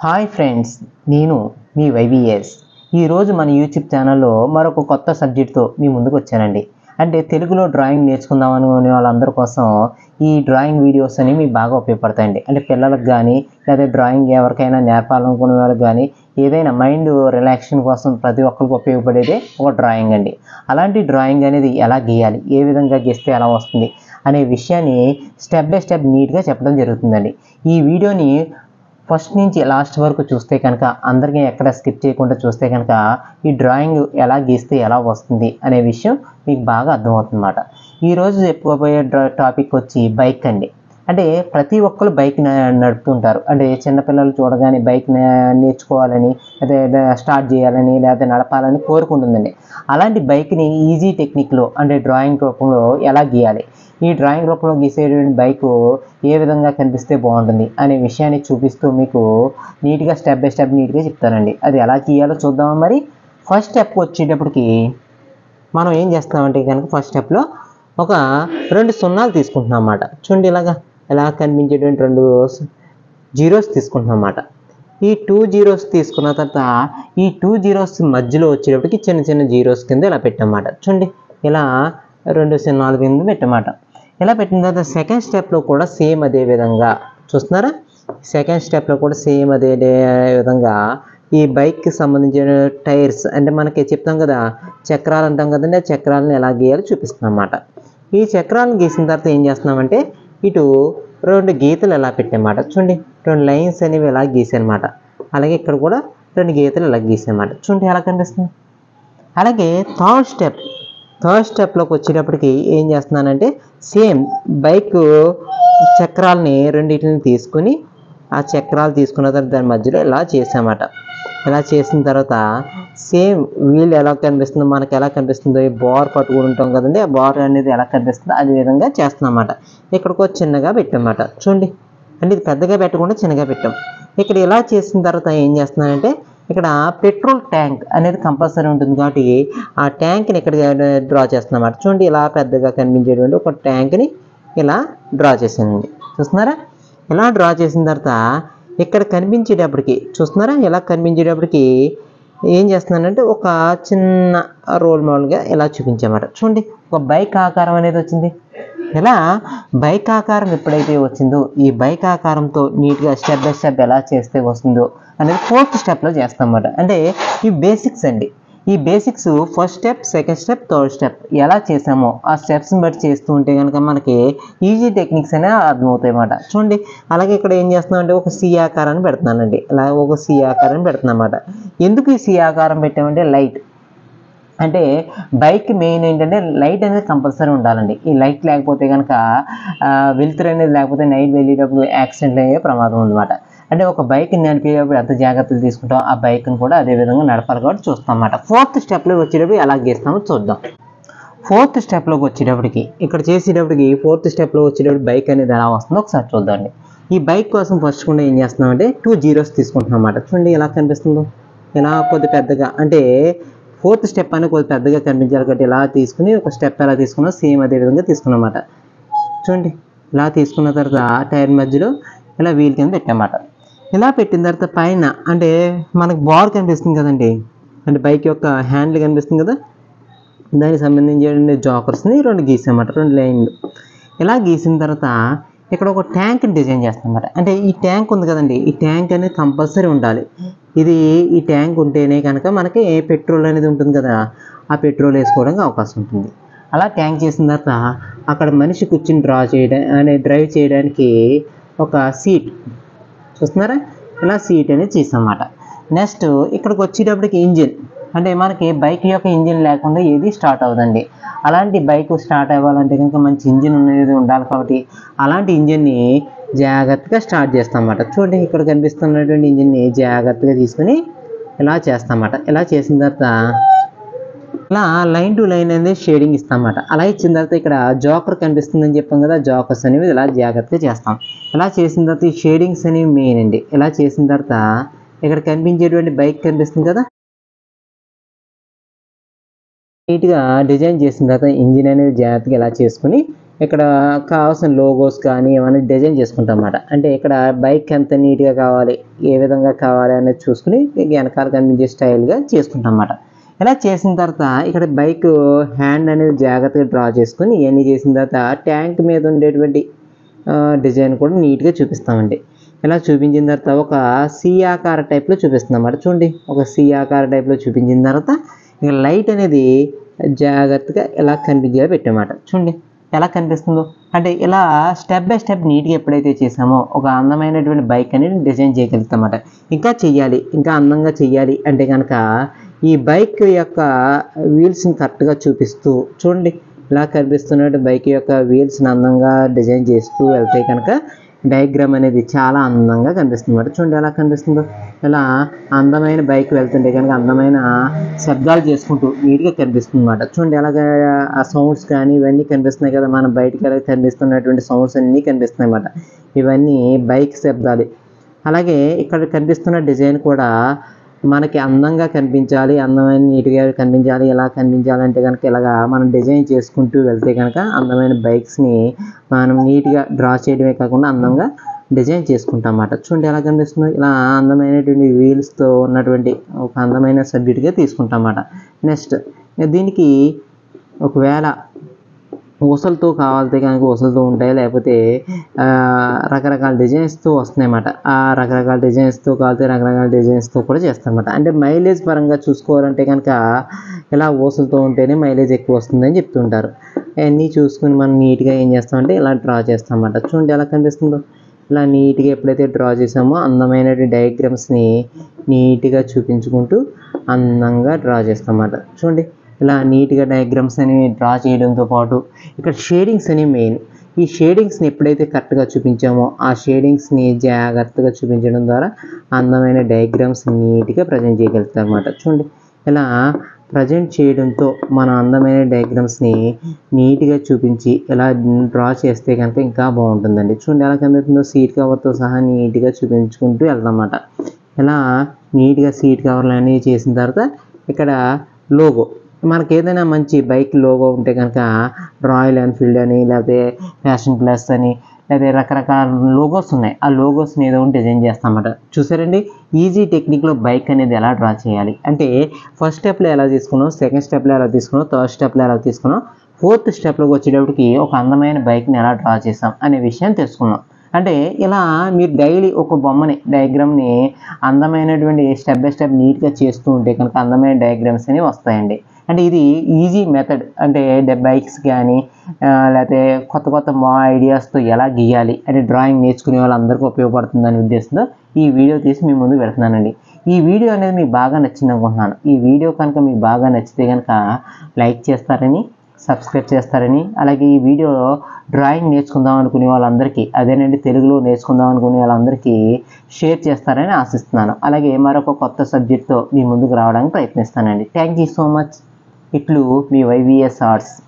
hi friends నేను మీ YBS ఈరోజు మన యూట్యూబ్ ఛానల్లో మరొక కొత్త సబ్జెక్ట్తో మీ ముందుకు వచ్చానండి అంటే తెలుగులో డ్రాయింగ్ నేర్చుకుందాం అనుకునే వాళ్ళందరి కోసం ఈ డ్రాయింగ్ వీడియోస్ అనేవి మీకు బాగా ఉపయోగపడతాయండి అంటే పిల్లలకు కానీ లేదా డ్రాయింగ్ ఎవరికైనా నేర్పాలనుకునే వాళ్ళకి కానీ ఏదైనా మైండ్ రిలాక్సేషన్ కోసం ప్రతి ఒక్కరికి ఉపయోగపడేదే ఒక డ్రాయింగ్ అండి అలాంటి డ్రాయింగ్ అనేది ఎలా గీయాలి ఏ విధంగా గీస్తే ఎలా వస్తుంది అనే విషయాన్ని స్టెప్ బై స్టెప్ నీట్గా చెప్పడం జరుగుతుందండి ఈ వీడియోని ఫస్ట్ నుంచి లాస్ట్ వరకు చూస్తే కనుక అందరికీ ఎక్కడ స్కిప్ చేయకుండా చూస్తే కనుక ఈ డ్రాయింగ్ ఎలా గీస్తే ఎలా వస్తుంది అనే విషయం మీకు బాగా అర్థమవుతుందన్నమాట ఈరోజు చెప్పుకోబోయే డ్రా- టాపిక్ వచ్చి బైక్ అండి అంటే ప్రతి ఒక్కరు బైక్ న- నడుపుతుంటారు అంటే చిన్నపిల్లలు చూడగానే బైక్ న- నేర్చుకోవాలని లేదా స్టార్ట్ చేయాలని లేదా నడపాలని కోరుకుంటుందండి అలాంటి బైక్ని ఈజీ టెక్నిక్లో అంటే డ్రాయింగ్ రూపంలో ఎలా గీయాలి ఈ డ్రాయింగ్ రూపంలో గీసేటువంటి బైక్ ఏ విధంగా కనిపిస్తే బాగుంటుంది అనే విషయాన్ని చూపిస్తూ మీకు నీట్గా స్టెప్ బై స్టెప్ నీట్గా చెప్తానండి అది ఎలా గీయాలో చూద్దామా మరి ఫస్ట్ స్టెప్ వచ్చేటప్పటికి మనం ఏం చేస్తామంటే కనుక ఫస్ట్ స్టెప్లో ఒక రెండు సున్నాలు తీసుకుంటున్నాం అన్నమాట చూడండి ఇలాగా ఎలా కనిపించేటువంటి రెండు జీరోస్ తీసుకుంటున్నాం అన్నమాట ఈ టూ జీరోస్ తీసుకున్న తర్వాత ఈ టూ జీరోస్ మధ్యలో వచ్చేటప్పటికి చిన్న చిన్న జీరోస్ కింద ఇలా పెట్టామన్నమాట చూడండి ఇలా రెండు సున్నాలు కింద పెట్టమాట ఇలా పెట్టిన తర్వాత సెకండ్ స్టెప్లో కూడా సేమ్ అదే విధంగా చూస్తున్నారా సెకండ్ స్టెప్లో కూడా సేమ్ అదే దే- విధంగా ఈ బైక్కి సంబంధించిన టైర్స్ అంటే మనకి చెప్తాం కదా చక్రాలు అంటాం కదండి ఆ చక్రాలను ఎలా గీయాలో చూపిస్తున్నాం అన్నమాట ఈ చక్రాలను గీసిన తర్వాత ఏం చేస్తున్నామంటే ఇటు రెండు గీతలు ఎలా పెట్టామాట చూడండి రెండు లైన్స్ అనేవి ఎలా గీసానమాట అలాగే ఇక్కడ కూడా రెండు గీతలు ఎలా గీసానమాట చూడండి ఎలా కనిపిస్తుంది అలాగే థర్డ్ స్టెప్ థర్డ్ స్టెప్లోకి వచ్చేటప్పటికి ఏం చేస్తున్నానంటే సేమ్ బైక్ చక్రాలని రెండింటిని తీసుకుని ఆ చక్రాలు తీసుకున్న తర్వాత దాని మధ్యలో ఇలా చేసామట ఇలా చేసిన తర్వాత సేమ్ వీల్ ఎలా కనిపిస్తుందో మనకి ఎలా కనిపిస్తుందో ఈ బార్ పట్టుకుని ఉంటాం కదండి ఆ బార్ అనేది ఎలా కనిపిస్తుందో అదే విధంగా చేస్తున్నామన్నమాట ఇక్కడికి వచ్చి చిన్నగా పెట్టామన్నమాట చూడండి అంటే ఇది పెద్దగా పెట్టకుండా చిన్నగా పెట్టాం ఇక్కడ ఇలా చేసిన తర్వాత ఏం చేస్తున్నానంటే ఇక్కడ పెట్రోల్ ట్యాంక్ అనేది కంపల్సరీ ఉంటుంది కాబట్టి ఆ ట్యాంక్ని ఇక్కడ డ్రా చేస్తున్నమాట చూడండి ఇలా పెద్దగా కనిపించేటువంటి ఒక ట్యాంక్ని ఇలా డ్రా చేసానండి చూస్తున్నారా ఇలా డ్రా చేసిన తర్వాత ఇక్కడ కనిపించేటప్పటికి చూస్తున్నారా ఇలా కనిపించేటప్పటికి ఏం చేస్తున్నానంటే ఒక చిన్న రోల్ మోడల్గా ఇలా చూపించామాట చూడండి ఒక బైక్ ఆకారం అనేది వచ్చింది ఇలా బైక్ ఆకారం ఎప్పుడైతే వచ్చిందో ఈ బైక్ ఆకారంతో నీట్గా స్టెప్ బై స్టెప్ ఎలా చేస్తే వస్తుందో అనేది ఫోర్త్ స్టెప్లో చేస్తామన్నమాట అంటే ఈ బేసిక్స్ అండి ఈ basics first step second step third step ఎలా చేసామో ఆ స్టెప్స్ని బట్టి చేస్తూ ఉంటే కనుక మనకి ఈజీ టెక్నిక్స్ అనేవి అర్థమవుతాయి అన్నమాట చూడండి అలాగే ఇక్కడ ఏం చేస్తున్నాం అంటే ఒక సి ఆకారాన్ని పెడుతున్నానండి ఇలా ఒక సి ఆకారాన్ని పెడుతున్నాం అన్నమాట ఎందుకు ఈ సి ఆకారం పెట్టామంటే లైట్ అంటే బైక్ మెయిన్ ఏంటంటే లైట్ అనేది కంపల్సరీ ఉండాలండి ఈ లైట్ లేకపోతే కనుక వెలుతురు అనేది లేకపోతే నైట్ వెళ్ళేటప్పుడు యాక్సిడెంట్ అయ్యే ప్రమాదం ఉందన్నమాట అంటే ఒక బైక్ నడిపేటప్పుడు ఎంత జాగ్రత్తలు తీసుకుంటాం ఆ బైక్ని కూడా అదే విధంగా నడపాలి కాబట్టి చూస్తాం అన్నమాట ఫోర్త్ స్టెప్లో వచ్చేటప్పుడు ఎలా గీస్తామో చూద్దాం ఫోర్త్ స్టెప్లోకి వచ్చేటప్పటికి ఇక్కడ చేసేటప్పటికి ఫోర్త్ స్టెప్లో వచ్చేటప్పుడు బైక్ అనేది ఎలా వస్తుందో ఒకసారి చూద్దామండి ఈ బైక్ కోసం ఫస్ట్ కూడా ఏం చేస్తున్నామంటే టూ జీరోస్ తీసుకుంటున్నాం అన్నమాట చూడండి ఎలా కనిపిస్తుందో ఇలా కొద్ది పెద్దగా అంటే ఫోర్త్ స్టెప్ అని కొద్ది పెద్దగా కనిపించాలి కాబట్టి ఇలా తీసుకుని ఒక స్టెప్ ఎలా తీసుకున్నా సేమ్ అదే విధంగా తీసుకున్నమాట చూడండి ఇలా తీసుకున్న తర్వాత టైర్ మధ్యలో ఇలా వీల్ కింద పెట్టామాట ఇలా పెట్టిన తర్వాత పైన అంటే మనకు బార్ కనిపిస్తుంది కదండి అంటే బైక్ యొక్క హ్యాండిల్ కనిపిస్తుంది కదా దానికి సంబంధించిన జాకర్స్ని రెండు గీసామన్నమాట రెండు లైన్లు ఇలా గీసిన తర్వాత ఇక్కడ ఒక ట్యాంక్ డిజైన్ చేస్తామన్నమాట అంటే ఈ ట్యాంక్ ఉంది కదండి ఈ ట్యాంక్ అనేది కంపల్సరీ ఉండాలి ఇది ఈ ట్యాంక్ ఉంటేనే కనుక మనకి పెట్రోల్ అనేది ఉంటుంది కదా ఆ పెట్రోల్ వేసుకోవడానికి అవకాశం ఉంటుంది అలా ట్యాంక్ చేసిన తర్వాత అక్కడ మనిషి కూర్చుని డ్రా చేయడం అనే డ్రైవ్ చేయడానికి ఒక సీట్ చూస్తున్నారా ఇలా సీట్ అనేది చేసామన్నమాట నెక్స్ట్ ఇక్కడికి వచ్చేటప్పటికి ఇంజిన్ అంటే మనకి బైక్ యొక్క ఇంజిన్ లేకుండా ఏది స్టార్ట్ అవ్వదండి అలాంటి బైక్ స్టార్ట్ అవ్వాలంటే కనుక మంచి ఇంజిన్ అనేది ఉండాలి కాబట్టి అలాంటి ఇంజిన్ని జాగ్రత్తగా స్టార్ట్ చేస్తామన్నమాట చూడండి ఇక్కడ కనిపిస్తున్నటువంటి ఇంజిన్ని జాగ్రత్తగా తీసుకుని ఇలా చేస్తామన్నమాట ఇలా చేసిన తర్వాత ఇలా లైన్ టు లైన్ అనేది షేడింగ్ ఇస్తామన్నమాట అలా ఇచ్చిన తర్వాత ఇక్కడ జోకర్ కనిపిస్తుందని చెప్పాం కదా జోకర్స్ అనేవి ఇలా జాగ్రత్తగా చేస్తాం ఇలా చేసిన తర్వాత ఈ షేడింగ్స్ అనేవి మెయిన్ అండి ఇలా చేసిన తర్వాత ఇక్కడ కనిపించేటువంటి బైక్ కనిపిస్తుంది కదా నీట్గా డిజైన్ చేసిన తర్వాత ఇంజిన్ అనేది జాగ్రత్తగా ఇలా చేసుకుని ఇక్కడ కావాల్సిన లోగోస్ కానీ ఏమైనా డిజైన్ చేసుకుంటాం అన్నమాట అంటే ఇక్కడ బైక్ ఎంత నీట్గా కావాలి ఏ విధంగా కావాలి అనేది చూసుకుని వెనకాల కనిపించే స్టైల్గా చేసుకుంటాం అన్నమాట ఇలా చేసిన తర్వాత ఇక్కడ బైక్ హ్యాండ్ అనేది జాగ్రత్తగా డ్రా చేసుకుని ఇవన్నీ చేసిన తర్వాత ట్యాంక్ మీద ఉండేటువంటి డిజైన్ కూడా నీట్గా చూపిస్తామండి ఇలా చూపించిన తర్వాత ఒక సి ఆకార టైప్లో చూపిస్తుంది అన్నమాట చూడండి ఒక సి ఆకార టైప్లో చూపించిన తర్వాత ఇక లైట్ అనేది జాగ్రత్తగా ఎలా కనిపించేలా పెట్టామాట చూడండి ఎలా కనిపిస్తుందో అంటే ఇలా స్టెప్ బై స్టెప్ నీట్గా ఎప్పుడైతే చేసామో ఒక అందమైనటువంటి బైక్ అనేది డిజైన్ చేయగలుగుతామన్నమాట ఇంకా చెయ్యాలి ఇంకా అందంగా చెయ్యాలి అంటే కనుక ఈ బైక్ యొక్క వీల్స్ని కరెక్ట్గా చూపిస్తూ చూడండి ఇలా కనిపిస్తున్నట్టు బైక్ యొక్క వీల్స్ని అందంగా డిజైన్ చేస్తూ వెళ్తే కనుక డయాగ్రామ్ అనేది చాలా అందంగా కనిపిస్తుంది అన్నమాట చూడండి ఎలా కనిపిస్తుందో ఇలా అందమైన బైక్ వెళ్తుంటే కనుక అందమైన శబ్దాలు చేసుకుంటూ నీట్గా కనిపిస్తుంది అనమాట చూడండి అలాగా ఆ సౌండ్స్ కానీ ఇవన్నీ కనిపిస్తున్నాయి కదా మన బయటికి ఎలా కనిపిస్తున్నటువంటి సౌండ్స్ అన్నీ కనిపిస్తున్నాయి అన్నమాట ఇవన్నీ బైక్ శబ్దాలు అలాగే ఇక్కడ కనిపిస్తున్న డిజైన్ కూడా మనకి అందంగా కనిపించాలి అందమైన నీట్గా కనిపించాలి ఎలా కనిపించాలి అంటే కనుక ఇలాగా మనం డిజైన్ చేసుకుంటూ వెళ్తే కనుక అందమైన బైక్స్ని మనం నీట్గా డ్రా చేయడమే కాకుండా అందంగా డిజైన్ చేసుకుంటాం అన్నమాట చూడండి ఎలా కనిపిస్తుందో ఇలా అందమైనటువంటి వీల్స్తో ఉన్నటువంటి ఒక అందమైన సబ్జెక్ట్గా తీసుకుంటాం అన్నమాట నెక్స్ట్ దీనికి ఒకవేళ ఊసలతో కావాలితే కనుక ఊసలతో ఉంటాయి లేకపోతే ఆ, రకరకాల డిజైన్స్తో వస్తున్నాయి అన్నమాట ఆ రకరకాల డిజైన్స్తో కావాలితే రకరకాల డిజైన్స్తో కూడా చేస్తారన్నమాట అంటే మైలేజ్ పరంగా చూసుకోవాలంటే కనుక ఇలా ఊసలతో ఉంటేనే మైలేజ్ ఎక్కువ వస్తుందని చెప్తుంటారు అవన్నీ చూసుకుని మనం నీట్గా ఏం చేస్తామంటే ఇలా డ్రా చేస్తామన్నమాట చూడండి ఎలా కనిపిస్తుందో ఇలా నీట్గా ఎప్పుడైతే డ్రా చేసామో అందమైన డయాగ్రామ్స్ని నీట్గా చూపించుకుంటూ అందంగా డ్రా చేస్తామన్నమాట చూడండి ఇలా నీట్గా డయాగ్రామ్స్ అని డ్రా చేయడంతో పాటు ఇక్కడ షేడింగ్స్ అని మెయిన్ ఈ షేడింగ్స్ని ఎప్పుడైతే కరెక్ట్గా చూపించామో ఆ షేడింగ్స్ని జాగ్రత్తగా చూపించడం ద్వారా అందమైన డయాగ్రామ్స్ నీట్గా ప్రజెంట్ చేయగలుగుతారు అనమాట చూడండి ఇలా ప్రజెంట్ చేయడంతో మన అందమైన డయాగ్రామ్స్ని నీట్గా చూపించి ఇలా డ్రా చేస్తే కనుక ఇంకా బాగుంటుందండి చూడండి ఎలా కనిపిస్తుందో సీట్ కవర్తో సహా నీట్గా చూపించుకుంటూ వెళ్తామన్నమాట ఇలా నీట్గా సీట్ కవర్లు అన్నీ చేసిన తర్వాత ఇక్కడ లోగో మనకి ఏదైనా మంచి బైక్ లోగో ఉంటే కనుక రాయల్ ఎన్ఫీల్డ్ అని లేకపోతే ఫ్యాషన్ ప్లస్ అని లేదా రకరకాల లోగోస్ ఉన్నాయి ఆ లోగోస్ని ఏదో ఒకటి డిజైన్ చేస్తామన్నమాట చూసారండి ఈజీ టెక్నిక్లో బైక్ అనేది ఎలా డ్రా చేయాలి అంటే ఫస్ట్ స్టెప్లో ఎలా తీసుకున్నాం సెకండ్ స్టెప్లో ఎలా తీసుకున్నాం థర్డ్ స్టెప్లో ఎలా తీసుకున్నాం ఫోర్త్ స్టెప్లోకి వచ్చేటప్పటికి ఒక అందమైన బైక్ని ఎలా డ్రా చేసాం అనే విషయం తెలుసుకున్నాం అంటే ఇలా మీరు డైలీ ఒక బొమ్మని డయాగ్రామ్ని అందమైనటువంటి స్టెప్ బై స్టెప్ నీట్గా చేస్తూ ఉంటే కనుక అందమైన డయాగ్రామ్స్ అనేవి వస్తాయండి అంటే ఇది ఈజీ మెథడ్ అంటే బైక్స్ కానీ ఆ, లేకపోతే కొత్త కొత్త మా ఐడియాస్తో ఎలా గీయాలి అంటే డ్రాయింగ్ నేర్చుకునే వాళ్ళందరికీ ఉపయోగపడుతుందనే ఉద్దేశంతో ఈ వీడియో తీసి మీ ముందు పెడుతున్నానండి ఈ వీడియో అనేది మీకు బాగా నచ్చింది అనుకుంటున్నాను ఈ వీడియో కనుక మీకు బాగా నచ్చితే కనుక లైక్ చేస్తారని సబ్స్క్రైబ్ చేస్తారని అలాగే ఈ వీడియో డ్రాయింగ్ నేర్చుకుందాం అనుకునే వాళ్ళందరికీ అదేనండి తెలుగులో నేర్చుకుందాం అనుకునే వాళ్ళందరికీ షేర్ చేస్తారని ఆశిస్తున్నాను అలాగే మరొక కొత్త సబ్జెక్ట్తో మీ ముందుకు రావడానికి ప్రయత్నిస్తానండి థ్యాంక్ యూ సో మచ్ ఇట్లు మీ వైవిఎస్ ఆర్ట్స్